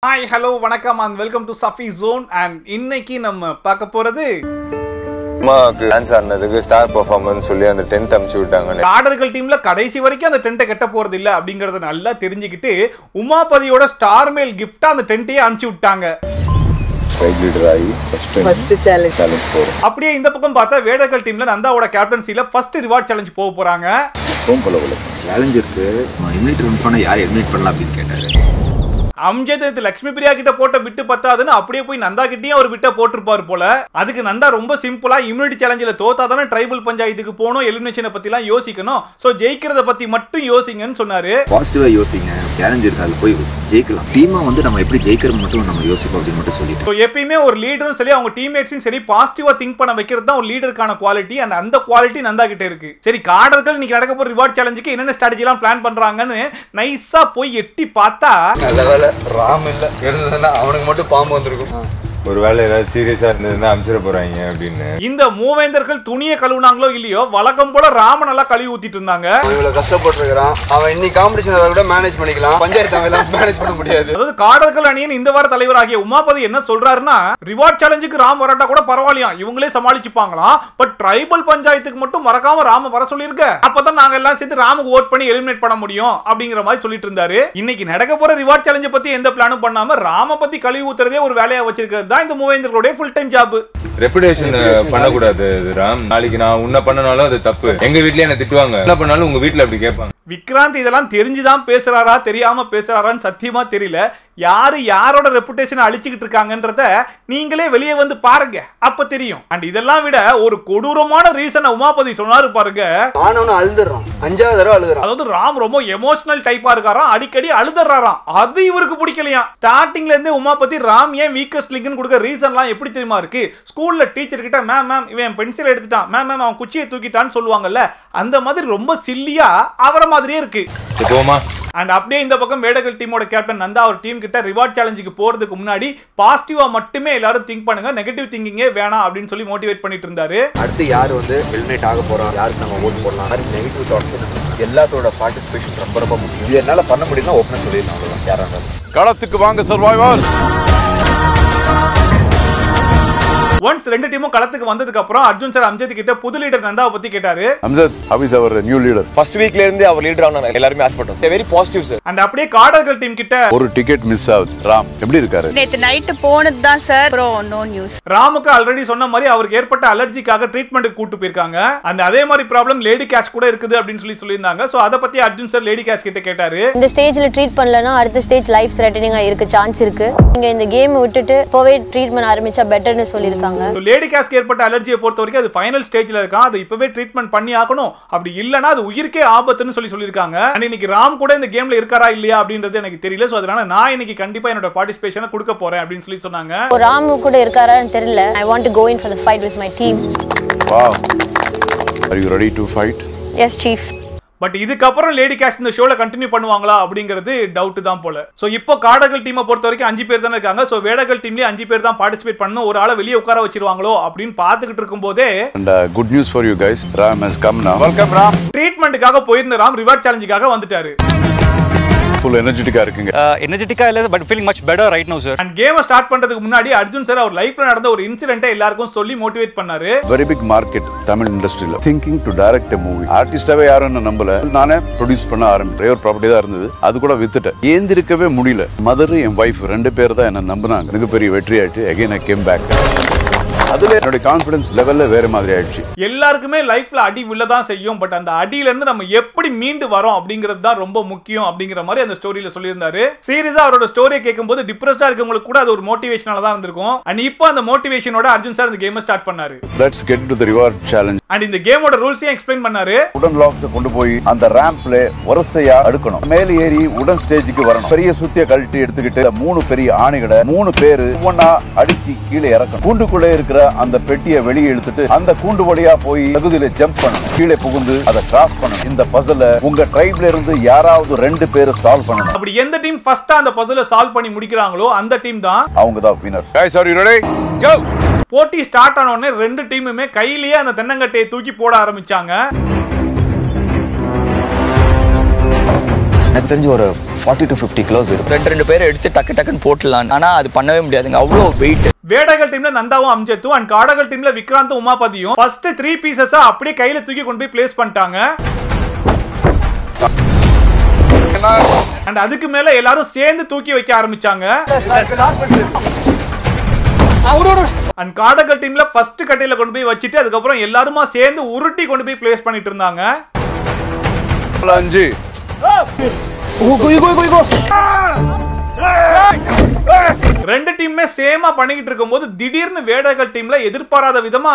Hi hello வணக்கம் and welcome to Safi zone and இன்னைக்கு நம்ம பார்க்க போறது அம்மாவுக்கு டான்ஸ் ஆடினதுக்கு ஸ்டார் பெர்ஃபார்மன்ஸ் சொல்லி அந்த டென்ட் அமுச்சு விட்டாங்க ஆடர்கள் டீம்ல கடைசி வரைக்கும் அந்த டென்ட்டை கட்ட போறது இல்ல அப்படிங்கறத நல்லா தெரிஞ்சுக்கிட்டு உமாபதியோட ஸ்டார் மேல் கிஃப்டா அந்த டென்ட்டையே அனுப்பிச்சு விட்டாங்க ட்ரைப் லீடர் ஆகி ஃபர்ஸ்ட் ஃபர்ஸ்ட் சேலஞ்ச் சேலஞ்ச் போகிறோம் அப்படியே இந்த பக்கம் பார்த்தா வேடர்கள் டீம்ல நந்தாவோட கேப்டன்சில ஃபர்ஸ்ட் ரிவார்ட் சேலஞ்ச் போக போறாங்க ஃபோன் கொள்ள கொள்ள சேலஞ்ச் இருக்கு எலிமினேட் ரன் பண்ண யார் எலிமினேட் பண்ணலாம் அப்படின்னு கேட்டாரு அம்ஜத் இது லக்ஷ்மி பிரியா கிட்ட போட்ட விட்டு பத்தாதுன்னு அப்படியே போய் நந்தா கிட்டயும் ஒரு விட்ட போட்டிருப்பாரு போல அதுக்கு நந்தா ரொம்ப சிம்பிளா இம்யூனிட்டி சேலஞ்சில் தோத்தா தானே ட்ரைபல் பஞ்சாயத்துக்கு போகணும் எலிமினேஷனை பத்திலாம் யோசிக்கணும் ஸோ ஜெயிக்கிறத பத்தி மட்டும் யோசிங்கன்னு சொன்னாரு பாசிட்டிவா யோசிங்க சேலஞ்ச் இருக்கு அது போய் ஜெயிக்கலாம் டீமா வந்து நம்ம எப்படி ஜெயிக்கிறது மட்டும் நம்ம யோசிப்போம் அப்படின்னு மட்டும் சொல்லிட்டு ஸோ எப்பயுமே ஒரு லீடரும் சரி அவங்க டீம்மேட்ஸும் சரி பாசிட்டிவா திங்க் பண்ண வைக்கிறது தான் ஒரு லீடருக்கான குவாலிட்டி அண்ட் அந்த குவாலிட்டி நந்தா கிட்ட இருக்கு சரி காடர்கள் இன்னைக்கு நடக்க போற ரிவார்ட் சேலஞ்சுக்கு என்னென்ன strategy எல்லாம் பிளான் பண்றாங்கன்னு நைஸா போய் எட்டி பார்த்தா நல்ல வேலை ராம் இல்ல இருந்ததுன்னா அவனுக்கு மட்டும் பாம்பு வந்திருக்கும் ஒரு வேலை ஏதாவது சீரியஸா இருந்ததுன்னா அமுச்சிட போறாங்க அப்படின்னு இந்த மூவேந்தர்கள் துணியை கழுவுனாங்களோ இல்லையோ வழக்கம் போல ராம நல்லா கழுவி ஊத்திட்டு இருந்தாங்க அவன் இவ்வளவு கஷ்டப்பட்டிருக்கிறான் அவன் இன்னைக்கு காம்படிஷன் கூட மேனேஜ் பண்ணிக்கலாம் பஞ்சாயத்து அவன் மேனேஜ் பண்ண முடியாது அதாவது காடர்கள் அணியின் இந்த வார தலைவராகிய உமாபதி என்ன சொல்றாருன்னா ரிவார்ட் சேலஞ்சுக்கு ராம் வராட்டா கூட பரவாயில்லையா இவங்களே சமாளிச்சுப்பாங்களாம் பட் ட்ரைபல் பஞ்சாயத்துக்கு மட்டும் மறக்காம ராம வர சொல்லியிருக்க அப்பதான் நாங்க எல்லாம் சேர்ந்து ராமுக்கு ஓட் பண்ணி எலிமினேட் பண்ண முடியும் அப்படிங்கிற மாதிரி சொல்லிட்டு இருந்தாரு இன்னைக்கு நடக்க போற ரிவார்ட் சேலஞ்சை பத்தி எந்த பிளானும் பண்ணாம ராம பத்தி கழுவி ஊத்துறதே ஒரு வேலையா வச்சிருக்கிறது தான் இந்த மூவேந்தர்களுடைய ஃபுல் டைம் ஜாப் ரெப்புடேஷன் பண்ணக்கூடாது இது ராம் நாளைக்கு நான் உன்ன பண்ணனாலும் அது தப்பு எங்க வீட்லயே என்ன திட்டுவாங்க என்ன பண்ணாலும் உங்க வீட்ல அப்படி கேட்பாங்க விக்ராந்த் இதெல்லாம் தெரிஞ்சுதான் பேசுறாரா தெரியாம பேசுறாரான்னு சத்தியமா தெரியல யாரு யாரோட ரெப்புடேஷனை அழிச்சுக்கிட்டு இருக்காங்கன்றத நீங்களே வெளியே வந்து பாருங்க அப்ப தெரியும் அண்ட் இதெல்லாம் விட ஒரு கொடூரமான ரீசனை உமாபதி சொன்னாரு பாருங்க ஆனவனும் அழுதுறான் அஞ்சாவது தடவை அழுதுறான் அதாவது ராம் ரொம்ப எமோஷனல் டைப்பா இருக்காராம் அடிக்கடி அழுதுறாராம் அது இவருக்கு பிடிக்கலையா ஸ்டார்டிங்ல இருந்தே உமாபதி ராம் ஏன் வீக்கஸ்ட் லிங்க்னு கொடுக்க ரீசன்லாம் எப்படி தெரியுமா இருக்கு ஸ்கூல்ல டீச்சர் கிட்ட மேம் மேம் இவன் பென்சில் எடுத்துட்டான் மேம் மேம் அவன் குச்சியை தூக்கிட்டான்னு சொல்லுவாங்கல்ல அந்த மாதிரி ரொம்ப சில்லியா அவரை மாதிரியே இருக்கு சரி, போமா அண்ட் அப்படியே இந்த பக்கம் வேடகல் டீமோட கேப்டன் நந்தா அவர் டீம் கிட்ட ரிவார்ட் சேலஞ்சுக்கு போறதுக்கு முன்னாடி பாசிட்டிவா மட்டுமே எல்லாரும் திங்க் பண்ணுங்க நெகட்டிவ் திங்கிங்கே வேணாம் அப்படின்னு சொல்லி மோட்டிவேட் பண்ணிட்டு இருந்தாரு அடுத்து யார் வந்து எலிமினேட் ஆக போறோம் யாருக்கு நம்ம ஓட்டு போடலாம் அது நெகட்டிவ் தாட்ஸ் எல்லாத்தோட பார்ட்டிசிபேஷன் ரொம்ப ரொம்ப முக்கியம் இது என்னால பண்ண முடியும்னா ஓப்பனாக சொல்லிடலாம் அவ்வளவுதான் யாரா இருந்தாலும் களத்துக்கு வாங்க சர்வைவர் ஒன்ஸ் ரெண்டு டீமும் களத்துக்கு வந்ததுக்கு அப்புறம் அர்ஜுன் சார் அம்ஜத் கிட்ட புது லீடர் நந்தாவை பத்தி கேட்டாரு Amjad how is our new leader first வீக்ல இருந்து அவர் லீடர் ஆனாங்க எல்லாருமே ஆசைப்பட்டோம் வெரி பாசிட்டிவ் சார் அண்ட் அப்படியே காடர்கள் டீம் கிட்ட ஒரு டிக்கெட் மிஸ் ஆகுது ராம் எப்படி இருக்காரு நேத்து நைட்டு போனது தான் சார் அப்புறம் நோ நியூஸ் ராமுக்கு ஆல்ரெடி சொன்ன மாதிரி அவருக்கு ஏற்பட்ட அலர்ஜிக்காக ட்ரீட்மெண்ட்டுக்கு கூட்டு போயிருக்காங்க அந்த அதே மாதிரி ப்ராப்ளம் லேடி கேஷ் கூட இருக்குது அப்படின்னு சொல்லி சொல்லியிருந்தாங்க சோ அதை பத்தி அர்ஜுன் சார் லேடி கேஷ் கிட்ட கேட்டாரு இந்த ஸ்டேஜ்ல ட்ரீட் பண்ணலனா அடுத்த ஸ்டேஜ் லைஃப் த்ரெட்டனிங்கா இருக்க சான்ஸ் இருக்கு நீங்க இந்த கேம் விட்டுட்டு இப்போவே ட்ரீட்மெண்ட் ஆரம்பிச்சா பெட்டர்னு சொல்லியிருக்காங்க லேடி கேஸ்க்கு ஏற்பட்ட அலர்ஜியை பொறுத்த வரைக்கும் அது ஃபைனல் ஸ்டேஜ்ல இருக்கான் அது இப்பவே ட்ரீட்மெண்ட் பண்ணி ஆகணும் அப்படி இல்லனா அது உயிருக்கே ஆபத்துன்னு சொல்லி சொல்லியிருக்காங்க அண்ட் இன்னைக்கு ராம் கூட இந்த கேம்ல இருக்காரா இல்லையா அப்படின்றது எனக்கு தெரியல சோ அதனால நான் இன்னைக்கு கண்டிப்பா என்னோட பார்ட்டிசிபேஷனை கொடுக்க போறேன் அப்படின்னு சொல்லி சொன்னாங்க ஒரு ராமு கூட இருக்காரான்னு தெரியல I want to go in for the fight with my team wow are you ready to fight yes chief but இதுக்கப்புறம் லேடி கேஷ் இந்த ஷோல கண்டினியூ பண்ணுவாங்களா அப்படிங்கிறது டவுட் தான் போல சோ இப்போ காடகள் டீமை பொறுத்த வரைக்கும் அஞ்சு பேர் தானே இருக்காங்க சோ வேடகள் டீம்லயே அஞ்சு பேர் தான் பார்ட்டிசிபேட் பண்ணணும் ஒரு ஆளை வெளியே உட்கார வச்சிருவாங்களோ அப்படின்னு பார்த்துக்கிட்டு இருக்கும் போதே and good news for you guys Ram has come now welcome Ram ட்ரீட்மெண்ட்டுக்காக போயிருந்த ராம் ரிவார்ட் சேலஞ்சுக்காக வந்துட்டாரு ஃபுல் எனர்ஜெட்டிக்கா இருக்கீங்க எனர்ஜெட்டிக்கா இல்ல but feeling much better right no sir and கேமை ஸ்டார்ட் பண்றதுக்கு முன்னாடி அர்ஜுன் சார் அவர் லைஃப்ல நடந்த ஒரு இன்சிடென்ட்டை எல்லாருக்கும் சொல்லி மோட்டிவேட் பண்ணாரு வெரி பிக் மார்க்கெட் தமிழ் இண்டஸ்ட்ரியில திங்கிங் டு டைரக்ட் மூவி ஆர்டிஸ்டாவே யாரும் என்ன நம்பல நானே ப்ரொடியூஸ் பண்ண ஆரம்பிச்சேன் ஒரு ப்ராப்பர்ட்டி தான் இருந்தது அது கூட வித்துட்டேன் ஏந்திருக்கவே முடியல மதர் என் ஒய்ஃப் ரெண்டு பேர் தான் என்ன நம்பினாங்க மிகப்பெரிய வெற்றி ஆயிட்டு அகைன் ஐ கேம் பேக் அதுல என்னுடைய கான்ஃபிடன்ஸ் லெவல்ல வேற மாதிரி ஆயிடுச்சு எல்லாருக்குமே லைஃப்ல அடி விழதான் செய்யும் பட் அந்த அடியில இருந்து நம்ம எப்படி மீண்டு வரோம் அப்படிங்கிறது தான் ரொம்ப முக்கியம் அப்படிங்கிற மாதிரி அந்த ஸ்டோரியில சொல்லியிருந்தாரு சீரியஸா அவரோட ஸ்டோரியை கேட்கும்போது டிப்ரெஸ்டா இருக்கவங்களுக்கு கூட அது ஒரு மோட்டிவேஷனால தான் இருந்திருக்கும் அண்ட் இப்போ அந்த மோட்டிவேஷனோட அர்ஜுன் சார் இந்த கேமை ஸ்டார்ட் பண்ணாரு let's get to the reward challenge and இந்த கேமோட ரூல்ஸையும் எக்ஸ்பிளைன் பண்ணாரு உடன் லாக்ஸ் கொண்டு போய் அந்த ரேம்ப்ல வரிசையா அடுக்கணும் மேல ஏறி உடன் ஸ்டேஜுக்கு வரணும் பெரிய சுத்திய கழட்டி எடுத்துக்கிட்டு இந்த மூணு பெரிய ஆணைகளை மூணு பேரு ஒவ்வொன்னா அடிச்சு கீழே இறக்கணும் கூண்டுக்குள்ளே இருக்கிற அந்த பெட்டியை வெளியே இழுத்துட்டு அந்த கூண்டு வழியா போய் தகுதியில ஜம்ப் பண்ணணும் கீழே புகுந்து அதை கிராஸ் பண்ணணும் இந்த பசல உங்க ட்ரைப்ல இருந்து யாராவது ரெண்டு பேரு சால்வ் பண்ணணும் அப்படி எந்த டீம் ஃபர்ஸ்டா அந்த பசில சால்வ் பண்ணி முடிக்கிறாங்களோ அந்த டீம் தான் அவங்க தான் winner guys are you ready go போட்டி ஸ்டார்ட் ஆன உடனே ரெண்டு டீமுமே கையிலேயே அந்த தென்னங்கட்டையை தூக்கி போட ஆரம்பிச்சாங்க எனக்கு தெரிஞ்சு ஒரு ஃபார்ட்டி டு ஃபிஃப்டி கிலோஸ் இருக்கும் ரெண்டு ரெண்டு பேரை எடுத்து டக்கு டக்குன்னு போட்டுடலாம் ஆனா அது பண்ணவே முடியாதுங்க அவ்வளோ வெயிட் வேடகல் டீம்ல நந்தாவும் அம்ஜத்தும் அண்ட் காடகல் டீம்ல விக்ராந்தும் உமாபதியும் ஃபர்ஸ்ட் த்ரீ பீசஸா அப்படியே கையில தூக்கி கொண்டு போய் பிளேஸ் பண்ணிட்டாங்க அண்ட் அதுக்கு மேல எல்லாரும் சேர்ந்து தூக்கி வைக்க ஆரம்பிச்சாங்க அண்ட் காடகல் டீம்ல ஃபர்ஸ்ட் கட்டையில கொண்டு போய் வச்சுட்டு அதுக்கப்புறம் எல்லாருமா சேர்ந்து உருட்டி கொண்டு போய் பிளேஸ் பண்ணிட்டு இருந்தாங்க அஞ்சு ரெண்டு டீமுமே சேமா பண்ணிக்கிட்டு இருக்கும்போது திடீர்னு வேடகல் டீம்ல எதிர்பாராத விதமா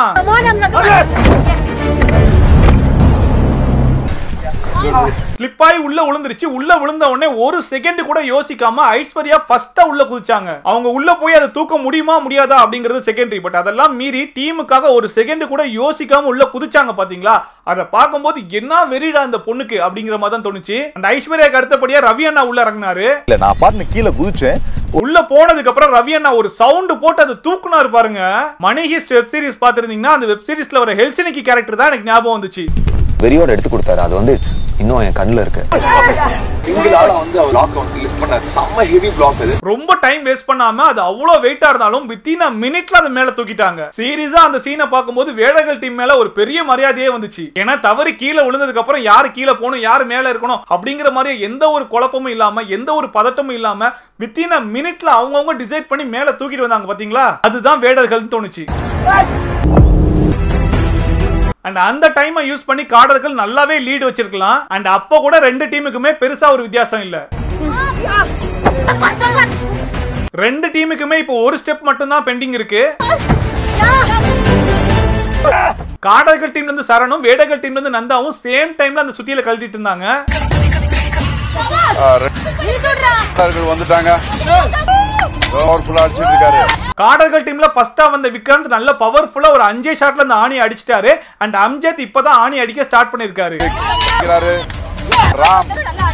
ஸ்லிப் ஆகி உள்ள விழுந்துருச்சு உள்ள விழுந்த உடனே ஒரு செகண்ட் கூட யோசிக்காம ஐஸ்வர்யா ஃபர்ஸ்டா உள்ள குதிச்சாங்க அவங்க உள்ள போய் அதை தூக்க முடியுமா முடியாதா அப்படிங்கிறது செகண்டரி பட் அதெல்லாம் மீறி டீமுக்காக ஒரு செகண்ட் கூட யோசிக்காம உள்ள குதிச்சாங்க பாத்தீங்களா அதை பார்க்கும்போது என்ன வெறிடா இந்த பொண்ணுக்கு அப்படிங்கிற மாதிரி தான் தோணுச்சு அந்த ஐஸ்வர்யாக்கு அடுத்தபடியா ரவி அண்ணா உள்ள இறங்கினாரு இல்ல நான் பாட்டு கீழே குதிச்சேன் உள்ள போனதுக்கு அப்புறம் ரவி அண்ணா ஒரு சவுண்ட் போட்டு அதை தூக்குனாரு பாருங்க மணி ஹிஸ்ட் வெப் சீரிஸ் பாத்துருந்தீங்கன்னா அந்த வெப் சீரிஸ்ல வர ஹெல்சினிக்கு கேரக்டர் தான் எனக்கு ஞாபகம் வந்துச்சு வெறியோட எடுத்து கொடுத்தாரு அது வந்து இட்ஸ் இன்னும் என் கண்ணில் இருக்கு சிங்கிள் ஆள வந்து அவர் லாக் வந்து லிஃப்ட் பண்ணாரு செம்ம ஹெவி பிளாக் அது ரொம்ப டைம் வேஸ்ட் பண்ணாம அது அவ்வளவு வெயிட்டா இருந்தாலும் வித்தின் அ மினிட்ல அது மேல தூக்கிட்டாங்க சீரியஸா அந்த சீனை பார்க்கும்போது வேடர்கள் டீம் மேல ஒரு பெரிய மரியாதையே வந்துச்சு ஏன்னா தவறி கீழே விழுந்ததுக்கு அப்புறம் யாரு கீழே போகணும் யாரு மேல இருக்கணும் அப்படிங்கிற மாதிரி எந்த ஒரு குழப்பமும் இல்லாம எந்த ஒரு பதட்டமும் இல்லாம வித்தின் அ மினிட்ல அவங்கவுங்க டிசைட் பண்ணி மேல தூக்கிட்டு வந்தாங்க பாத்தீங்களா அதுதான் வேடர்கள்னு தோணுச்சு அண்ட் அந்த டைமை யூஸ் பண்ணி காடர்கள் நல்லாவே லீட் வச்சிருக்கலாம் அண்ட் அப்போ கூட ரெண்டு டீமுக்குமே பெருசா ஒரு வித்தியாசம் இல்ல ரெண்டு டீமுக்குமே இப்போ ஒரு ஸ்டெப் மட்டும் தான் பெண்டிங் இருக்கு காடர்கள் டீம்ல இருந்து சரணும் வேடர்கள் டீம்ல இருந்து நந்தாவும் சேம் டைம்ல அந்த சுத்தியில கழட்டிட்டு இருந்தாங்க அவர்கள் வந்துட்டாங்க பவர்ஃபுல்லா அடிச்சிட்டு இருக்காரு காடர்கள் டீம்ல ஃபர்ஸ்டா வந்த விக்ராந்த் நல்ல பவர்ஃபுல்லா ஒரு அஞ்சே ஷாட்ல அந்த ஆணி அடிச்சிட்டாரு அண்ட் அம்ஜத் இப்பதான் ஆணி அடிக்க ஸ்டார்ட் பண்ணிருக்காரு இருக்கிறாரு. ராம்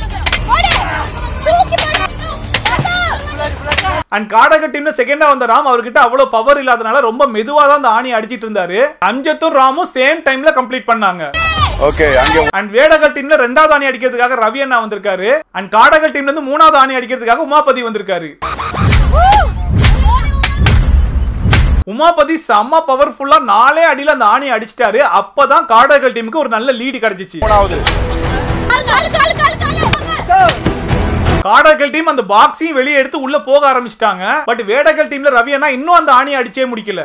அண்ட் காடக டீம்ல செகண்டா வந்த ராம் அவர்கிட்ட அவ்வளவு பவர் இல்லாதனால ரொம்ப மெதுவா தான் அந்த ஆணி அடிச்சிட்டு இருந்தாரு அம்ஜத்தும் ராமும் சேம் டைம்ல கம்ப்ளீட் பண்ணாங்க ஓகே அங்க அண்ட் வேடகல் டீம்ல ரெண்டாவது ஆணி அடிக்கிறதுக்காக ரவி அண்ணா வந்திருக்காரு அண்ட் காடகல் டீம்ல இருந்து மூணாவது ஆணி அடிக்கிறதுக்காக உமாபதி வந்திருக்காரு உமாபதி செம்ம பவர்ஃபுல்லா நாலே அடியில அந்த ஆணி அடிச்சிட்டாரு அப்பதான் காடகல் டீமுக்கு ஒரு நல்ல லீடு கிடைச்சிச்சு மூணாவது காடகல் டீம் அந்த பாக்ஸையும் வெளியே எடுத்து உள்ள போக ஆரம்பிச்சிட்டாங்க பட் வேடகல் டீம்ல ரவி அண்ணா இன்னும் அந்த ஆணி அடிச்சே முடிக்கல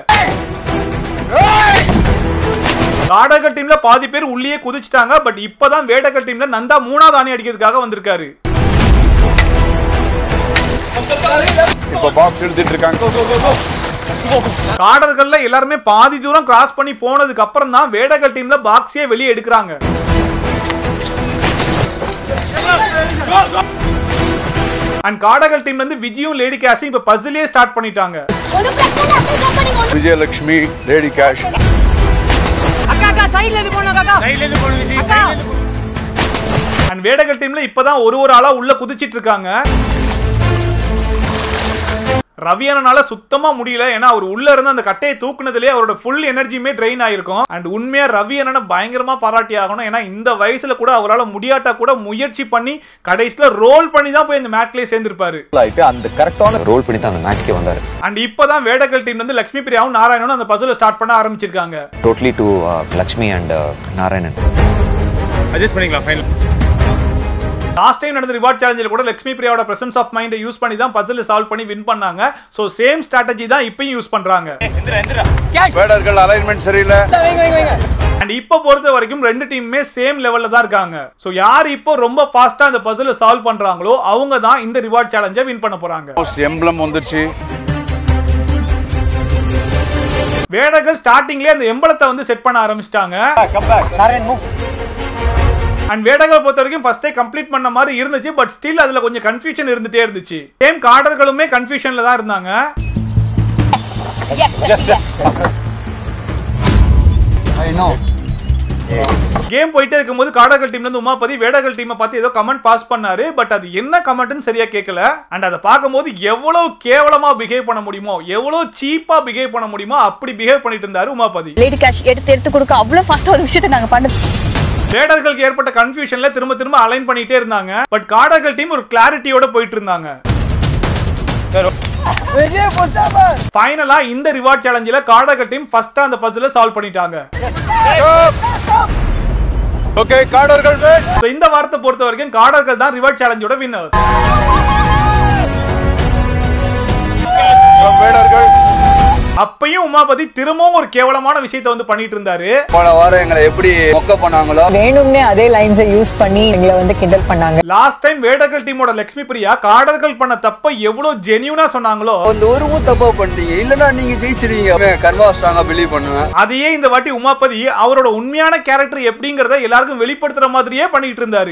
காடகல் டீம்ல பாதி பேர் உள்ளே குதிச்சிட்டாங்க பட் இப்பதான் வேடகல் டீம்ல நந்தா மூணாவது ஆணி அடிக்கிறதுக்காக வந்திருக்காரு இப்ப பாக்ஸ் எடுத்துட்டு இருக்காங்க காடர்கள்ல எல்லாருமே பாதி தூரம் கிராஸ் பண்ணி போனதுக்கு அப்புறம் தான் வேடகல் டீம்ல பாக்ஸே வெளியே எடுக்கிறாங்க அண்ட் காடகல் டீம்ல இருந்து விஜயும் லேடி கேஷும் இப்ப பசிலே ஸ்டார்ட் பண்ணிட்டாங்க விஜயலட்சுமி லேடி கேஷ் அண்ட் வேடகல் டீம்ல இப்பதான் ஒரு ஒரு ஆளா உள்ள குதிச்சிட்டு இருக்காங்க ரவியனால சுத்தமா முடியல ஏன்னா அவர் உள்ள இருந்து அந்த கட்டையை தூக்குனதுலயே அவரோட ஃபுல் எனர்ஜியுமே ட்ரெயின் ஆயிருக்கும் அண்ட் உண்மையா ரவி அண்ணனை பயங்கரமா பாராட்டி ஆகணும் ஏன்னா இந்த வயசுல கூட அவரால் முடியாட்டா கூட முயற்சி பண்ணி கடைசியில ரோல் பண்ணி தான் போய் இந்த மேட்லயே சேர்ந்திருப்பாரு ஆயிட்டு அந்த கரெக்டான ரோல் பண்ணி தான் அந்த மேட்ச்க்கே வந்தாரு அண்ட் இப்பதான் வேடகல் டீம்ல இருந்து லட்சுமி பிரியாவும் நாராயணனும் அந்த பசுல ஸ்டார்ட் பண்ண ஆரம்பிச்சிருக்காங்க totally to Lakshmi and Narayanan adjust பண்ணிக்கலாம் ஃபைனல் லாஸ்ட் டைம் நடந்த ரிவார்ட் சேலஞ்சில் கூட லட்சுமி பிரியாவோட பிரசன்ஸ் ஆஃப் மைண்டை யூஸ் பண்ணி தான் பசில் சால்வ் பண்ணி வின் பண்ணாங்க ஸோ சேம் ஸ்ட்ராட்டஜி தான் இப்பயும் யூஸ் பண்றாங்க வேடர்கள் அலைன்மெண்ட் சரியில்லை அண்ட் இப்போ பொறுத்த வரைக்கும் ரெண்டு டீமுமே சேம் லெவல்ல தான் இருக்காங்க ஸோ யார் இப்போ ரொம்ப ஃபாஸ்டா அந்த பசில் சால்வ் பண்றாங்களோ அவங்க தான் இந்த ரிவார்ட் சேலஞ்சை வின் பண்ண போறாங்க மோஸ்ட் எம்ப்ளம் வந்துருச்சு வேடர்கள் ஸ்டார்டிங்லேயே அந்த எம்பளத்தை வந்து செட் பண்ண ஆரம்பிச்சிட்டாங்க அண்ட் வேடகளை பொறுத்த வரைக்கும் ஃபர்ஸ்டே கம்ப்ளீட் பண்ண மாதிரி இருந்துச்சு பட் ஸ்டில் அதுல கொஞ்சம் கன்ஃபியூஷன் இருந்துட்டே இருந்துச்சு சேம் கார்டர்களுமே கன்ஃபியூஷன்ல தான் இருந்தாங்க கேம் போயிட்டே இருக்கும்போது காடர்கள் டீம்ல இருந்து உமாபதி வேடர்கள் டீமை பார்த்து ஏதோ கமெண்ட் பாஸ் பண்ணாரு பட் அது என்ன கமெண்ட்னு சரியா கேட்கல அண்ட் அதை பார்க்கும்போது எவ்வளவு கேவலமா பிஹேவ் பண்ண முடியுமோ எவ்வளவு சீப்பா பிஹேவ் பண்ண முடியுமோ அப்படி பிஹேவ் பண்ணிட்டு இருந்தாரு உமாபதி லேடி கேஷ் எடுத்து எடுத்து கொடுக்க அவ்வளவு ஃபாஸ்டா ஒரு விஷயத்தை நாங்க பண்ணது வேடர்களுக்கு ஏற்பட்ட கன்ஃபியூஷன்ல திரும்ப திரும்ப அலைன் பண்ணிட்டே இருந்தாங்க பட் காடர்கள் டீம் ஒரு கிளாரிட்டியோட போயிட்டு இருந்தாங்க ஃபைனலா இந்த ரிவார்ட் சேலஞ்சில காடர்கள் டீம் ஃபர்ஸ்டா அந்த பசில சால்வ் பண்ணிட்டாங்க ஓகே காடர்கள் So, இந்த வாரத்தை பொறுத்த வரைக்கும் காடர்கள் தான் ரிவார்ட் சேலஞ்சோட வின்னர்ஸ் வேடர்கள் அப்பயும் உமாபதி திரும்பவும் ஒரு கேவலமான விஷயத்தை வந்து பண்ணிட்டு இருந்தாரு போன வாரம் எங்களை எப்படி மொக்க பண்ணாங்களோ வேணும்னே அதே லைன்ஸை யூஸ் பண்ணி எங்களை வந்து கிண்டல் பண்ணாங்க லாஸ்ட் டைம் வேடர்கள் டீமோட லட்சுமி பிரியா காடர்கள் பண்ண தப்ப எவ்வளவு ஜெனியூனா சொன்னாங்களோ அந்த ஒரு ஊர் தப்பா பண்ணிட்டீங்க இல்லன்னா நீங்க ஜெயிச்சிருவீங்க கர்மா ஸ்ட்ராங்கா பிலீவ் பண்ணுவேன் அதையே இந்த வாட்டி உமாபதி அவரோட உண்மையான கேரக்டர் எப்படிங்கறத எல்லாருக்கும் வெளிப்படுத்துற மாதிரியே பண்ணிட்டு இருந்தாரு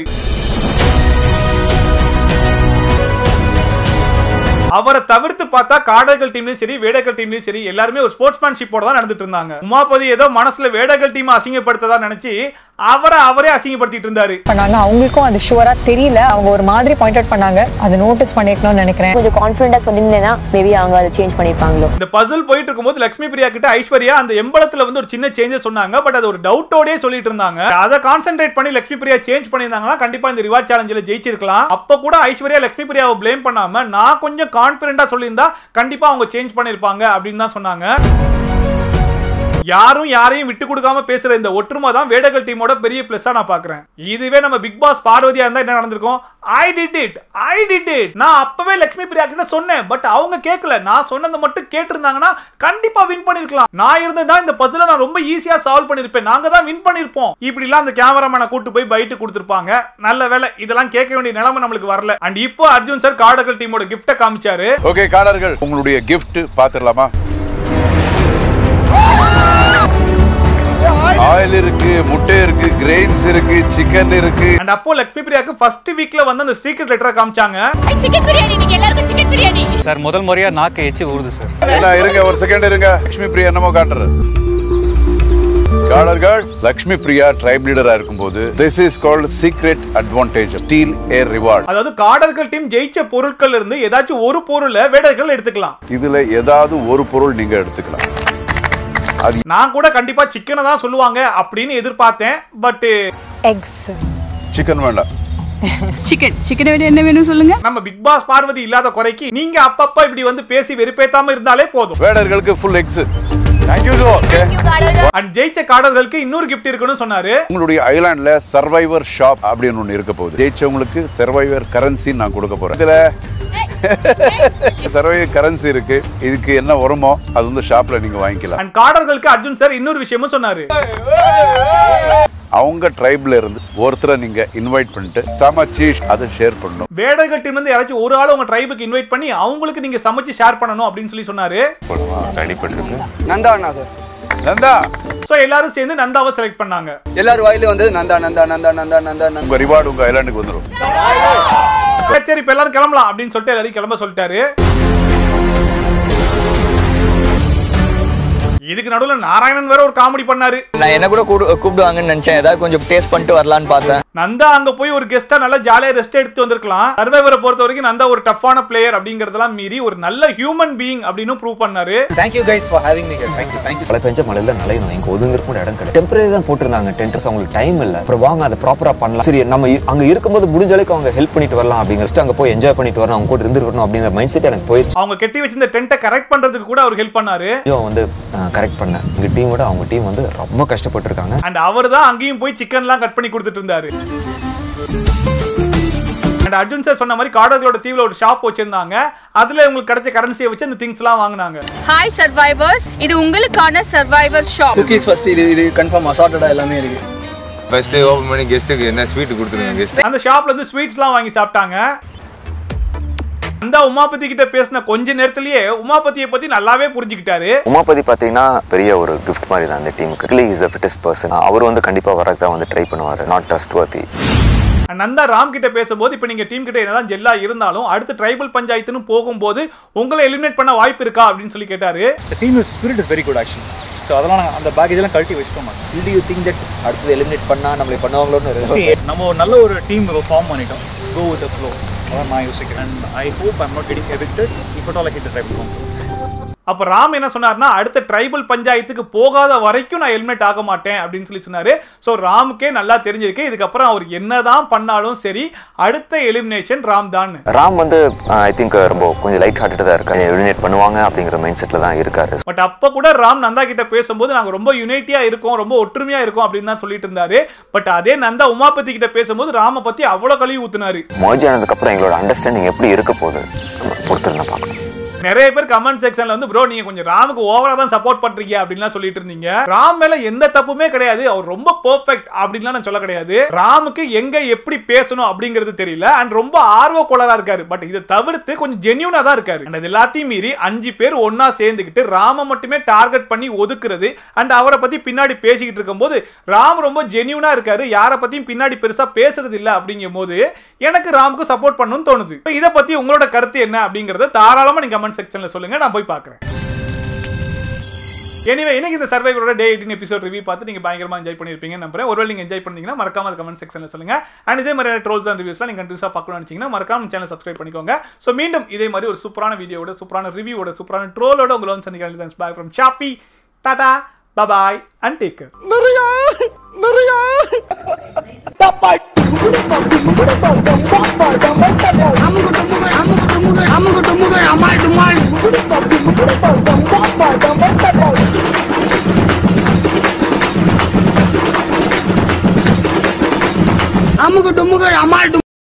அவரை தவிர்த்து பார்த்தா காடர்கள் டீம்லயும் சரி வேடர்கள் டீம்லயும் சரி எல்லாருமே ஒரு ஸ்போர்ட்ஸ்மேன்ஷிப்போட தான் நடந்துட்டு இருந்தாங்க உமாபதி ஏதோ மனசுல வேடர்கள் டீம் அசிங்கப்படுத்ததா நினைச்சு அவரை அவரே அசிங்கப்படுத்திட்டு இருந்தாரு பண்ணாங்க அவங்களுக்கும் அது ஷுவரா தெரியல அவங்க ஒரு மாதிரி பாயிண்ட் அவுட் பண்ணாங்க அதை நோட்டீஸ் பண்ணிருக்கணும்னு நினைக்கிறேன் கொஞ்சம் கான்ஃபிடண்டா சொல்லியிருந்தேன்னா மேபி அவங்க அதை சேஞ்ச் பண்ணியிருப்பாங்களோ இந்த பசில் போயிட்டு இருக்கும்போது லட்சுமி பிரியா கிட்ட ஐஸ்வர்யா அந்த எம்பளத்துல வந்து ஒரு சின்ன சேஞ்சஸ் சொன்னாங்க பட் அது ஒரு டவுட்டோடயே சொல்லிட்டு இருந்தாங்க அதை கான்சென்ட்ரேட் பண்ணி லட்சுமி பிரியா சேஞ்ச் பண்ணியிருந்தாங்கன்னா கண்டிப்பா இந்த ரிவார்ட் சேலஞ்சில் ஜெயிச்சிருக்கலாம் அப்ப கூட ஐஸ்வர்யா லட்சுமி பிரியாவை ப்ளேம் பண்ணாம நான் கொஞ்சம் கான்பிடண்டா சொல்லியிருந்தா கண்டிப்பா அவங்க சேஞ்ச் பண்ணிருப்பாங்க அப்படின்னு தான் சொன்னாங்க யாரும் யாரையும் விட்டு கொடுக்காம பேசுற இந்த ஒற்றுமை தான் வேடகள் டீமோட பெரிய பிளஸ்ஸா நான் பாக்குறேன் இதுவே நம்ம பிக் பாஸ் பார்வதியா இருந்தா என்ன நடந்திருக்கும் I did it I did it நான் அப்பவே லட்சுமி பிரியா கிட்ட சொன்னேன் பட் அவங்க கேட்கல நான் சொன்னதை மட்டும் கேட்டிருந்தாங்கன்னா கண்டிப்பா வின் பண்ணிருக்கலாம் நான் இருந்ததா இந்த பசில நான் ரொம்ப ஈஸியா சால்வ் பண்ணிருப்பேன் நாங்க தான் வின் பண்ணிருப்போம் இப்படி எல்லாம் அந்த கேமராமேனை கூட்டு போய் பைட்டு கொடுத்திருப்பாங்க நல்ல வேலை இதெல்லாம் கேட்க வேண்டிய நிலைமை நம்மளுக்கு வரல அண்ட் இப்போ அர்ஜுன் சார் காடகல் டீமோட கிஃப்ட காமிச்சாரு ஓகே காடர்கள் உங்களுடைய கிஃப்ட் பாத்துடலாமா ஆயில் இருக்கு முட்டை இருக்கு கிரெயின்ஸ் இருக்கு சிக்கன் இருக்கு அண்ட் அப்போ லட்சுமி பிரியாக்கு ஃபர்ஸ்ட் வீக்ல வந்து அந்த சீக்ரெட் லெட்டரை காமிச்சாங்க சிக்கன் பிரியாணி நீங்க எல்லாருக்கும் சிக்கன் பிரியாணி சார் முதல் முறையா நாக்கு எச்சு ஊறுது சார் என்ன இருங்க ஒரு செகண்ட் இருங்க லட்சுமி பிரியா என்னமோ காட்டுறது காடர்கள் லட்சுமி பிரியா ட்ரைப் லீடரா இருக்கும்போது this is called secret advantage steal a reward அதாவது காடர்கள் டீம் ஜெயிச்ச பொருட்கள் இருந்து ஏதாச்சும் ஒரு பொருளை வேடர்கள் எடுத்துக்கலாம் இதுல ஏதாவது ஒரு பொருள் நீங்க எடுத்துக்கலாம் அது நான் கூட கண்டிப்பா சிக்கனை தான் சொல்லுவாங்க அப்படின்னு எதிர்பார்த்தேன் பட் எக்ஸ் சிக்கன் வேண்டாம் சிக்கன் சிக்கனை விட என்ன வேணும் சொல்லுங்க நம்ம பிக் பாஸ் பார்வதி இல்லாத குறைக்கு நீங்க அப்பப்ப இப்படி வந்து பேசி வெறுப்பேத்தாம இருந்தாலே போதும் வேடர்களுக்கு full eggs thank you okay and ஜெயிச்ச காடர்களுக்கு இன்னொரு கிஃப்ட் இருக்குன்னு சொன்னாரு உங்களுடைய ஐலாண்ட்ல சர்வைவர் ஷாப் அப்படின்னு ஒண்ணு இருக்க போகுது ஜெயிச்சவங்களுக்கு சர்வைவர் கரன்சி நான் கொடுக்க போறேன் இதுல சர்வைவர் கரன்சி இருக்கு இதுக்கு என்ன வருமோ அது வந்து ஷாப்ல நீங்க வாங்கிக்கலாம் அண்ட் காடர்களுக்கு அர்ஜுன் சார் இன்னொரு விஷயமும் சொன்னாரு அவங்க ட்ரைப்ல இருந்து ஒருத்தரை நீங்க இன்வைட் பண்ணிட்டு சமைச்சு அதை ஷேர் பண்ணணும் வேடர்கள் டீம் வந்து யாராச்சும் ஒரு ஆள் உங்க ட்ரைபுக்கு இன்வைட் பண்ணி அவங்களுக்கு நீங்க சமைச்சு ஷேர் பண்ணணும் அப்படின்னு சொல்லி சொன்னாரு தனிப்பட்டிருக்கு நந்தா அண்ணா சார் நந்தா சோ எல்லாரும் சேர்ந்து நந்தாவை செலக்ட் பண்ணாங்க எல்லாரும் வாயிலும் வந்தது நந்தா நந்தா நந்தா நந்தா நந்தா நந்தா உங்க ரிவார்டு உங்க ஐலாண்டுக்கு வந்துடும் சரி இப்ப எல்லாரும் கிளம்பலாம் அப்படின்னு சொல்லிட்டு எல்லாரையும் கிளம்ப சொல்லிட்டாரு இதுக்கு நடுவுல நாராயணன் வேற ஒரு காமெடி பண்ணாரு நான் என்ன கூட கூடு- கூப்பிடுவாங்கன்னு நினைச்சேன் ஏதாவது கொஞ்சம் டேஸ்ட் பண்ணிட்டு வரலான்னு பார்த்தேன் நந்தா அங்க போய் ஒரு கெஸ்டா நல்லா ஜாலியா ரெஸ்ட் எடுத்து வந்திருக்கலாம் சர்வைவரை பொறுத்த வரைக்கும் நந்தா ஒரு டஃப்பான பிளேயர் அப்படிங்கறதெல்லாம் மீறி ஒரு நல்ல ஹியூமன் பீயிங் அப்படின்னு ப்ரூவ் பண்ணாரு thank you guys for having me thank you thank you மழை பெஞ்ச மழையில நலையணும் இங்க ஒதுங்கிறதுக்கு கூட இடம் கிடையாது டெம்பரரி தான் போட்டிருந்தாங்க டென்டர்ஸ் அவங்களுக்கு டைம் இல்ல அப்புறம் வாங்க அதை ப்ராப்பரா பண்ணலாம் சரி நம்ம இ- அங்க இருக்கும்போது முடிஞ்ச அளவுக்கு அவங்க ஹெல்ப் பண்ணிட்டு வரலாம் அப்படிங்கிறது அங்க போய் என்ஜாய் பண்ணிட்டு வரணும் அவங்க கூட இருந்துருக்கணும் அப்படிங்கிற மைண்ட் செட் எனக்கு போயிடுச்சு அவங்க கெட்டி வச்சிருந்த டென்ட்டை கரெக்ட் பண்றதுக்கு கூட அவர் ஹெல்ப் பண்ணாரு கொஞ்சம் வந்து கரெக்ட் பண்ணேன் எங்க டீமோட அவங்க டீம் வந்து ரொம்ப கஷ்டப்பட்டு இருக்காங்க அண்ட் அவர் தான் அங்கேயும் போய் சிக்கன்லாம் கட் பண்ணி கொடுத்துட்டு இருந்தாரு அண்ட் அர்ஜுன் சார் சொன்ன மாதிரி காடர்களோட தீவுல ஒரு ஷாப் வச்சிருந்தாங்க அதுல உங்களுக்கு கிடைச்ச கரன்சியை வச்சு அந்த திங்ஸ் எல்லாம் வாங்குனாங்க ஹாய் சர்வைவர்ஸ் இது உங்களுக்கான சர்வைவர் ஷாப் குக்கீஸ் ஃபர்ஸ்ட் இது இது கன்ஃபார்ம் அசார்ட்டடா எல்லாமே இருக்கு ஃபர்ஸ்ட் ஓபன் பண்ணி கெஸ்ட்டுக்கு என்ன ஸ்வீட் கொடுத்துருங்க கெஸ்ட் அந்த ஷாப்ல இருந்து ஸ்வீட்ஸ்லாம் வாங்கி சாப்பிட்டாங்க அந்த உமாபதி கிட்ட பேசின கொஞ்ச நேரத்திலேயே உமாபதியை பத்தி நல்லாவே புரிஞ்சுக்கிட்டாரு உமாபதி பாத்தீங்கன்னா பெரிய ஒரு கிஃப்ட் மாதிரி தான் அந்த டீமுக்கு இஸ் அ ஃபிட்டஸ்ட் பர்சன் அவர் வந்து கண்டிப்பா வரதான் வந்து ட்ரை பண்ணுவாரு not trust worthy Nandha Ram கிட்ட பேசும்போது இப்போ நீங்க டீம் கிட்ட என்னதான் ஜெல்லா இருந்தாலும் அடுத்து ட்ரைபல் பஞ்சாயத்துன்னு போகும்போது உங்களை எலிமினேட் பண்ண வாய்ப்பு இருக்கா அப்படின்னு சொல்லி கேட்டாரு team spirit is very good actually so அதெல்லாம் நாங்கள் அந்த பேக்கேஜ் எல்லாம் கழட்டி வச்சுட்டோம் டு யூ திங்க் தட் அடுத்தது எலிமினேட் பண்ணா நம்மளை பண்ணுவாங்களோன்னு See, நம்ம ஒரு நல்ல ஒரு டீம் ஃபார்ம் பண்ணிட்டோம் கோ வித் ஃப்ளோ அதான் நான் யோசிக்கிறேன் and I hope I'm not getting evicted if at all I hit drive அப்ப ராம் என்ன சொன்னார்னா அடுத்த ட்ரைபல் பஞ்சாயத்துக்கு போகாத வரைக்கும் நான் ஹெல்மெட் ஆக மாட்டேன் அப்படின்னு சொல்லி சொன்னாரு ஸோ ராமுக்கே நல்லா தெரிஞ்சிருக்கு இதுக்கப்புறம் அவர் என்னதான் பண்ணாலும் சரி அடுத்த எலிமினேஷன் ராம் தான் ராம் வந்து ஐ திங்க் ரொம்ப கொஞ்சம் லைட் ஹார்ட்டடாக தான் இருக்காரு எலிமினேட் பண்ணுவாங்க அப்படிங்கிற மைண்ட் செட்டில் தான் இருக்காரு பட் அப்ப கூட ராம் நந்தா கிட்ட பேசும்போது நாங்க ரொம்ப யுனைட்டியா இருக்கோம் ரொம்ப ஒற்றுமையா இருக்கோம் அப்படின்னு தான் சொல்லிட்டு இருந்தாரு பட் அதே நந்தா உமாபதி கிட்ட பேசும்போது ராம பத்தி அவ்வளவு கழுவி ஊத்துனாரு மோஜ் ஆனதுக்கப்புறம் எங்களோட அண்டர்ஸ்டாண்டிங் எப்படி இருக்க போகுது நம்ம பொறுத்திருந்தா பார்க்கணும் நிறைய பேர் கமெண்ட் செக்ஷன்ல வந்து ப்ரோ நீங்க கொஞ்சம் ராமுக்கு ஓவரா தான் சப்போர்ட் பண்றீங்க அப்படின்லாம் சொல்லிட்டு இருந்தீங்க ராம் மேல எந்த தப்புமே கிடையாது அவர் ரொம்ப பெர்ஃபெக்ட் அப்படின்லாம் நான் சொல்ல கிடையாது ராமுக்கு எங்க எப்படி பேசணும் அப்படிங்கிறது தெரியல அண்ட் ரொம்ப ஆர்வ கோளரா இருக்காரு பட் இதை தவிர்த்து கொஞ்சம் ஜென்யூனா தான் இருக்காரு and அது எல்லாத்தையும் மீறி அஞ்சு பேர் ஒன்னா சேர்ந்துக்கிட்டு ராம மட்டுமே டார்கெட் பண்ணி ஒதுக்குறது அண்ட் அவரை பத்தி பின்னாடி பேசிக்கிட்டு இருக்கும்போது ராம் ரொம்ப ஜென்யூனா இருக்காரு யாரை பத்தியும் பின்னாடி பெருசா பேசுறது இல்ல அப்படிங்கும் போது எனக்கு ராமுக்கு சப்போர்ட் பண்ணணும்னு தோணுது இப்ப இதை பத்தி உங்களோட கருத்து என்ன அப்படிங்கறத தாராளமா நீங்க கமெண்ட் செக்ஷன்ல சொல்லுங்க நான் போய் பார்க்கறேன் எனிவே இன்னைக்கு இந்த சர்வைவரோட டே எயிட்டின் எபிசோட் ரிவ்யூ பார்த்து நீங்க பயங்கரமா என்ஜாய் பண்ணிருப்பீங்க நம்புறேன் ஒருவேளை நீங்க என்ஜாய் பண்ணீங்கன்னா மறக்காம அது கமெண்ட் செக்ஷன்ல சொல்லுங்க அண்ட் இதே மாதிரி ட்ரோல்ஸ் அண்ட் ரிவ்யூஸ்லாம் நீங்க கண்டினியூஸா பார்க்கணும்னு நினைச்சீங்கன்னா மறக்காம சேனல் சப்ஸ்கிரைப் பண்ணிக்கோங்க ஸோ மீண்டும் இதே மாதிரி ஒரு சூப்பரான வீடியோட சூப்பரான ரிவ்யூவோட சூப்பரான ட்ரோலோட உங்களை வந்து சந்திக்கிறேன் bye from Shafi tata bubye and take நிறைய நிறைய அமுக டுமுக அமால்